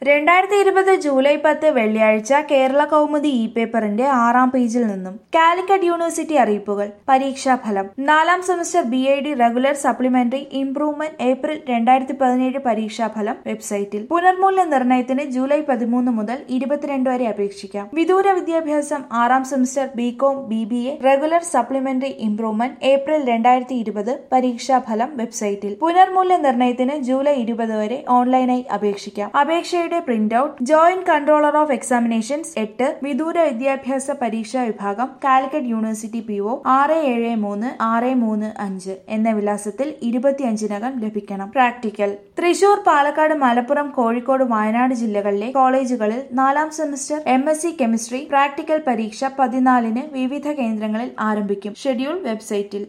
രണ്ടായിരത്തി ഇരുപത് ജൂലൈ പത്ത് വെള്ളിയാഴ്ച കേരള കൗമുദി ഇ പേപ്പറിന്റെ ആറാം പേജിൽ നിന്നും കാലിക്കറ്റ് യൂണിവേഴ്സിറ്റി അറിയിപ്പുകൾ പരീക്ഷാഫലം നാലാം semester B I D regular supplementary improvement April രണ്ടായിരത്തി പതിനേഴ് പരീക്ഷാഫലം വെബ്സൈറ്റിൽ പുനർമൂല്യ നിർണ്ണയത്തിന് ജൂലൈ പതിമൂന്ന് മുതൽ ഇരുപത്തിരണ്ട് വരെ അപേക്ഷിക്കാം വിദൂര വിദ്യാഭ്യാസം ആറാം semester B com B B A regular supplementary improvement April രണ്ടായിരത്തി ഇരുപത് പരീക്ഷാഫലം വെബ്സൈറ്റിൽ പുനർമൂല്യ നിർണ്ണയത്തിന് ജൂലൈ ഇരുപത് വരെ ഓൺലൈനായി അപേക്ഷിക്കാം അപേക്ഷയുടെ print out joint controller of examinations എട്ട് വിദൂര വിദ്യാഭ്യാസ പരീക്ഷാ വിഭാഗം കാലിക്കറ്റ് യൂണിവേഴ്സിറ്റി പി ഒ ആറ് ഏഴ് മൂന്ന് ആറ് മൂന്ന് അഞ്ച് എന്ന വിലാസത്തിൽ ഇരുപത്തിയഞ്ചിനകം ലഭിക്കണം പ്രാക്ടിക്കൽ തൃശൂർ പാലക്കാട് മലപ്പുറം കോഴിക്കോട് വയനാട് ജില്ലകളിലെ കോളേജുകളിൽ നാലാം semester M S C chemistry practical പരീക്ഷ പതിനാലിന് വിവിധ കേന്ദ്രങ്ങളിൽ ആരംഭിക്കും ഷെഡ്യൂൾ വെബ്സൈറ്റിൽ